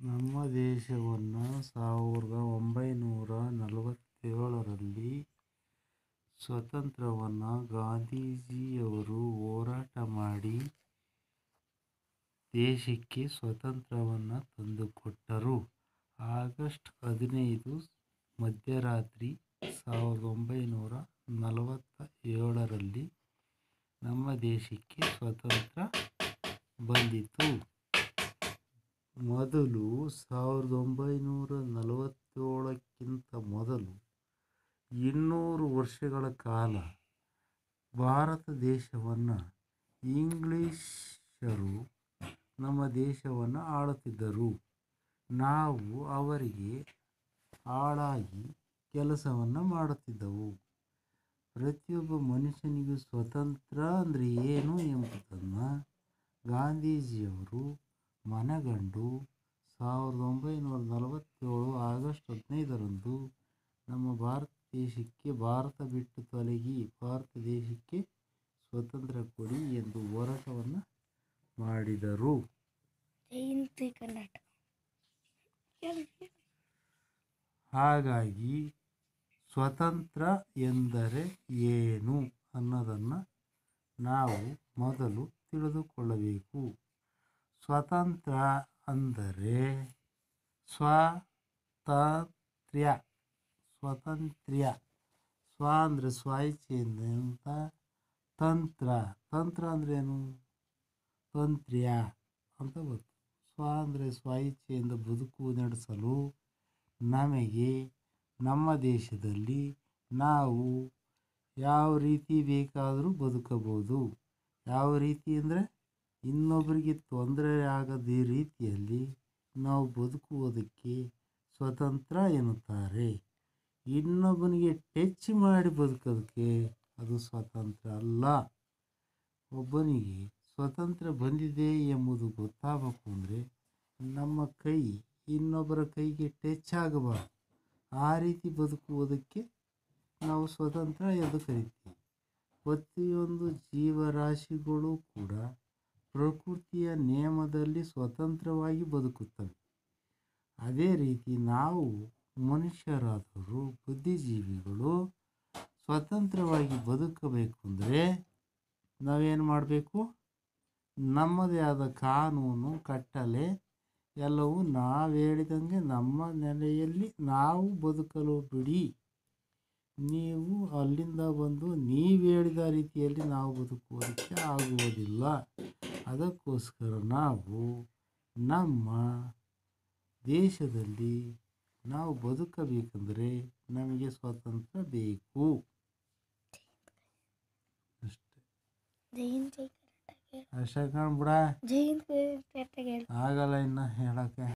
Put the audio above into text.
ನಮ್ಮ ದೇಶವನ್ನು ಸಾವಿರದ ಒಂಬೈನೂರ ನಲವತ್ತೇಳರಲ್ಲಿ ಸ್ವಾತಂತ್ರ್ಯವನ್ನು ಗಾಂಧೀಜಿಯವರು ಹೋರಾಟ ಮಾಡಿ ದೇಶಕ್ಕೆ ಸ್ವಾತಂತ್ರ್ಯವನ್ನು ತಂದುಕೊಟ್ಟರು ಆಗಸ್ಟ್ ಹದಿನೈದು ಮಧ್ಯರಾತ್ರಿ ಸಾವಿರದ ಒಂಬೈನೂರ ನಲವತ್ತ ಏಳರಲ್ಲಿ ನಮ್ಮ ದೇಶಕ್ಕೆ ಸ್ವಾತಂತ್ರ್ಯ ಬಂದಿತು ಮೊದಲು ಸಾವಿರದ ಒಂಬೈನೂರ ನಲವತ್ತೇಳಕ್ಕಿಂತ ಮೊದಲು ಇನ್ನೂರು ವರ್ಷಗಳ ಕಾಲ ಭಾರತ ದೇಶವನ್ನು ಇಂಗ್ಲಿಷರು ನಮ್ಮ ದೇಶವನ್ನು ಆಳುತ್ತಿದ್ದರು ನಾವು ಅವರಿಗೆ ಆಳಾಗಿ ಕೆಲಸವನ್ನು ಮಾಡುತ್ತಿದ್ದೆವು ಪ್ರತಿಯೊಬ್ಬ ಮನುಷ್ಯನಿಗೂ ಸ್ವಾತಂತ್ರ್ಯ ಅಂದರೆ ಏನು ಎಂಬುದನ್ನು ಗಾಂಧೀಜಿಯವರು ಮನಗಂಡು ಸಾವಿರದ ಒಂಬೈನೂರ ನಲವತ್ತೇಳು ಆಗಸ್ಟ್ ಹದಿನೈದರಂದು ನಮ್ಮ ಭಾರತ ದೇಶಕ್ಕೆ ಭಾರತ ಬಿಟ್ಟು ತೊಲಗಿ ಭಾರತ ದೇಶಕ್ಕೆ ಸ್ವಾತಂತ್ರ್ಯ ಕೊಡಿ ಎಂದು ಹೋರಾಟವನ್ನು ಮಾಡಿದರು ಜಯಂತಿ ಕರ್ನಾಟಕ ಹಾಗಾಗಿ ಸ್ವತಂತ್ರ ಎಂದರೆ ಏನು ಅನ್ನೋದನ್ನು ನಾವು ಮೊದಲು ತಿಳಿದುಕೊಳ್ಳಬೇಕು ಸ್ವತಂತ್ರ ಅಂದರೆ ಸ್ವಾತಂತ್ರ್ಯ ಸ್ವಾತಂತ್ರ್ಯ ಸ್ವ ಅಂದರೆ ಸ್ವ ಇಚ್ಛೆಯಿಂದ ಅಂತ ತಂತ್ರ ತಂತ್ರ ಅಂದ್ರೇನು ತಂತ್ರ್ಯ ಅಂತ ಗೊತ್ತು ಸ್ವ ಅಂದರೆ ಸ್ವ ಇಚ್ಛೆಯಿಂದ ಬದುಕು ನಡೆಸಲು ನಮಗೆ ನಮ್ಮ ದೇಶದಲ್ಲಿ ನಾವು ಯಾವ ರೀತಿ ಬೇಕಾದರೂ ಬದುಕಬಹುದು ಯಾವ ರೀತಿ ಅಂದರೆ ಇನ್ನೊಬ್ಬರಿಗೆ ತೊಂದರೆ ಆಗದ ರೀತಿಯಲ್ಲಿ ನಾವು ಬದುಕುವುದಕ್ಕೆ ಸ್ವತಂತ್ರ ಎನ್ನುತ್ತಾರೆ ಇನ್ನೊಬ್ಬನಿಗೆ ಟಚ್ ಮಾಡಿ ಬದುಕೋದಕ್ಕೆ ಅದು ಸ್ವತಂತ್ರ ಅಲ್ಲ ಒಬ್ಬನಿಗೆ ಸ್ವತಂತ್ರ ಬಂದಿದೆ ಎಂಬುದು ಗೊತ್ತಾಗಬೇಕು ಅಂದರೆ ನಮ್ಮ ಕೈ ಇನ್ನೊಬ್ಬರ ಕೈಗೆ ಟಚ್ ಆಗಬಾರ್ದು ಆ ರೀತಿ ಬದುಕುವುದಕ್ಕೆ ನಾವು ಸ್ವತಂತ್ರ ಎಂದು ಕರಿತೀವಿ ಪ್ರತಿಯೊಂದು ಜೀವರಾಶಿಗಳು ಕೂಡ ಪ್ರಕೃತಿಯ ನಿಯಮದಲ್ಲಿ ಸ್ವತಂತ್ರವಾಗಿ ಬದುಕುತ್ತವೆ ಅದೇ ರೀತಿ ನಾವು ಮನುಷ್ಯರಾದವರು ಬುದ್ಧಿಜೀವಿಗಳು ಸ್ವತಂತ್ರವಾಗಿ ಬದುಕಬೇಕು ಅಂದರೆ ನಾವೇನು ಮಾಡಬೇಕು ನಮ್ಮದೇ ಆದ ಕಾನೂನು ಕಟ್ಟಲೆ ಎಲ್ಲವೂ ನಾವು ಹೇಳಿದಂಗೆ ನಮ್ಮ ನೆಲೆಯಲ್ಲಿ ನಾವು ಬದುಕಲು ಬಿಡಿ ನೀವು ಅಲ್ಲಿಂದ ಬಂದು ನೀವು ಹೇಳಿದ ರೀತಿಯಲ್ಲಿ ನಾವು ಬದುಕುವುದಕ್ಕೆ ಆಗುವುದಿಲ್ಲ ಅದಕ್ಕೋಸ್ಕರ ನಾವು ನಮ್ಮ ದೇಶದಲ್ಲಿ ನಾವು ಬದುಕಬೇಕೆಂದರೆ ನಮಗೆ ಸ್ವಾತಂತ್ರ್ಯ ಬೇಕು ಅಷ್ಟೇ ಜಯಂತಿ ಕರ್ನಾಟಕ ಅಷ್ಟೇ ಕಾಣ್ಬಿಡ ಜಯಂತಿ ಕರ್ನಾಟಕ ಆಗಲ್ಲ ಇನ್ನು ಹೇಳೋಕ್ಕೆ